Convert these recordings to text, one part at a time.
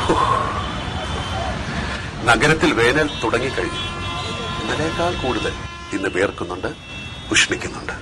നഗരത്തിൽ വേനൽ തുടങ്ങിക്കഴിഞ്ഞു ഇന്നലേക്കാൾ കൂടുതൽ ഇന്ന് വേർക്കുന്നുണ്ട് ഉഷ്ണിക്കുന്നുണ്ട്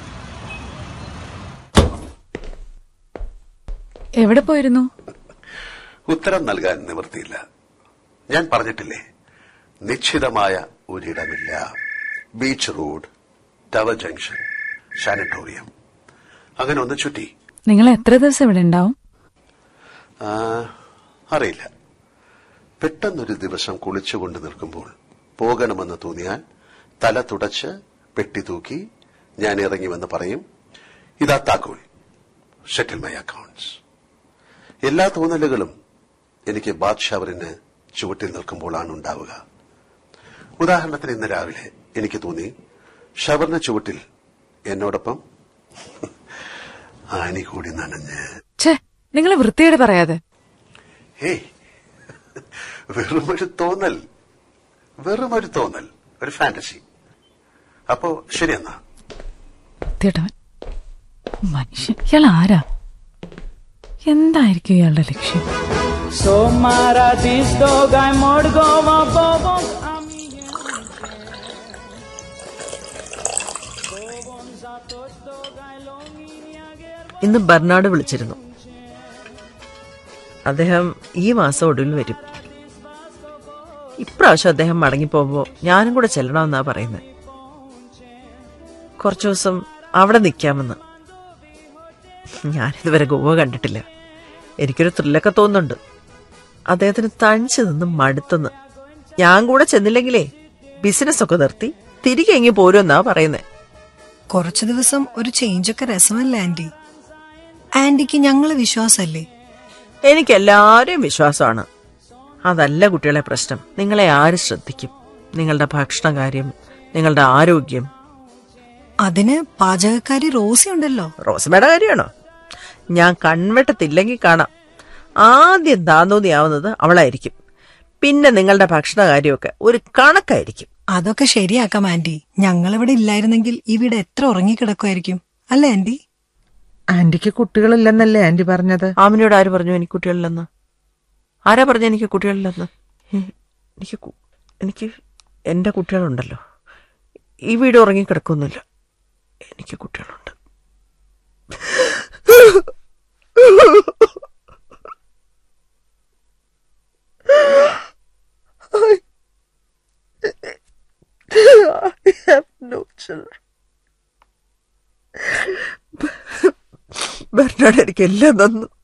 എവിടെ പോയിരുന്നു ഉത്തരം നൽകാൻ നിവൃത്തിയില്ല ഞാൻ പറഞ്ഞിട്ടില്ലേ നിശ്ചിതമായ ഒരിടമില്ല beach road tower junction sanatorium അങ്ങനെ ഒന്ന് ചുറ്റി നിങ്ങൾ എത്ര ദിവസം ഇവിടെ ഉണ്ടാവും ആ, അറിയില്ല പെട്ടെന്നൊരു ദിവസം കുളിച്ചുകൊണ്ട് നിൽക്കുമ്പോൾ പോകണമെന്ന് തോന്നിയാൽ തല തുടച്ച് പെട്ടി തൂക്കി ഞാൻ ഇറങ്ങിവെന്ന് പറയും ഇതാ താക്കോൽ സെറ്റിൽ മൈ അക്കൗണ്ട്സ് എല്ലാ തോന്നലുകളും എനിക്ക് ബാത്ത് ഷവറിന് ചുവട്ടിൽ നിൽക്കുമ്പോഴാണ് ഉണ്ടാവുക ഉദാഹരണത്തിന് ഇന്ന് രാവിലെ എനിക്ക് തോന്നി ഷവറിന് ചുവട്ടിൽ എന്നോടൊപ്പം ആനി കൂടി നനഞ്ഞ് ഛേ നിങ്ങൾ വൃത്തിയോടെ പറയാതെ ഹേയ് വെറുമൊരു തോന്നൽ വെറുമൊരു തോന്നൽ ഒരു ഫാന്റസി അപ്പോ ശരിയെന്നാ വൃത്തിയോട്ടവൻ മനുഷ്യൻ ഇയാൾ ആരാ എന്തായിരിക്കും ഇയാളുടെ ലക്ഷ്യം So Mara this dog I mod go ma bobo ഇന്ന് ബർണാഡ് വിളിച്ചിരുന്നു അദ്ദേഹം ഈ മാസം ഒടുവിൽ വരും ഇപ്രാവശ്യം അദ്ദേഹം മടങ്ങിപ്പോകുമ്പോൾ ഞാനും കൂടെ ചെല്ലണമെന്നാ പറയുന്നത് കുറച്ചു ദിവസം അവിടെ നിൽക്കാമെന്ന് ഞാനിതുവരെ ഗോവ കണ്ടിട്ടില്ല എനിക്കൊരു ത്രില്ലൊക്കെ തോന്നുന്നുണ്ട് അദ്ദേഹത്തിന് തണിച്ചു നിന്ന് മടുത്തെന്ന് ഞാൻ കൂടെ ചെന്നില്ലെങ്കിലേ ബിസിനസ് ഒക്കെ നിർത്തി തിരികെ എങ്ങി പോരുമെന്നാ പറയുന്നത് കുറച്ചു ദിവസം ഒരു ചേഞ്ചൊക്കെ രസമല്ലേ ആന്റി ആന്റിക്ക് ഞങ്ങളെ വിശ്വാസല്ലേ എനിക്ക് എല്ലാവരെയും വിശ്വാസമാണ് അതല്ല കുട്ടികളെ പ്രശ്നം നിങ്ങളെ ആര് ശ്രദ്ധിക്കും നിങ്ങളുടെ ഭക്ഷണകാര്യം നിങ്ങളുടെ ആരോഗ്യം അതിന് പാചകക്കാരി റോസി ഉണ്ടല്ലോ റോസമ്മയുടെ കാര്യമാണോ ഞാൻ കൺവെട്ടത്തില്ലെങ്കിൽ കാണാം ആദ്യം താന്തോന്നിയാവുന്നത് അവളായിരിക്കും പിന്നെ നിങ്ങളുടെ ഭക്ഷണകാര്യമൊക്കെ ഒരു കണക്കായിരിക്കും അതൊക്കെ ശരിയാക്കാം ആന്റി ഞങ്ങളിവിടെ ഇല്ലായിരുന്നെങ്കിൽ ഇവിടെ എത്ര ഉറങ്ങിക്കിടക്കുമായിരിക്കും അല്ലേ ആന്റി ആന്റിക്ക് കുട്ടികളില്ലെന്നല്ലേ ആന്റി പറഞ്ഞത് ആമിനോട് ആര് പറഞ്ഞു എനിക്ക് കുട്ടികളില്ലെന്ന് ആരാ പറഞ്ഞു എനിക്ക് കുട്ടികളില്ലെന്ന് ഉം, എനിക്ക് കു- എനിക്ക് എന്റെ കുട്ടികളുണ്ടല്ലോ ഈ വീട് ഉറങ്ങിക്കിടക്കൊന്നുമില്ല എനിക്ക് കുട്ടികളുണ്ട് I have no children. Bernard എനിക്ക് എല്ലാം തന്നു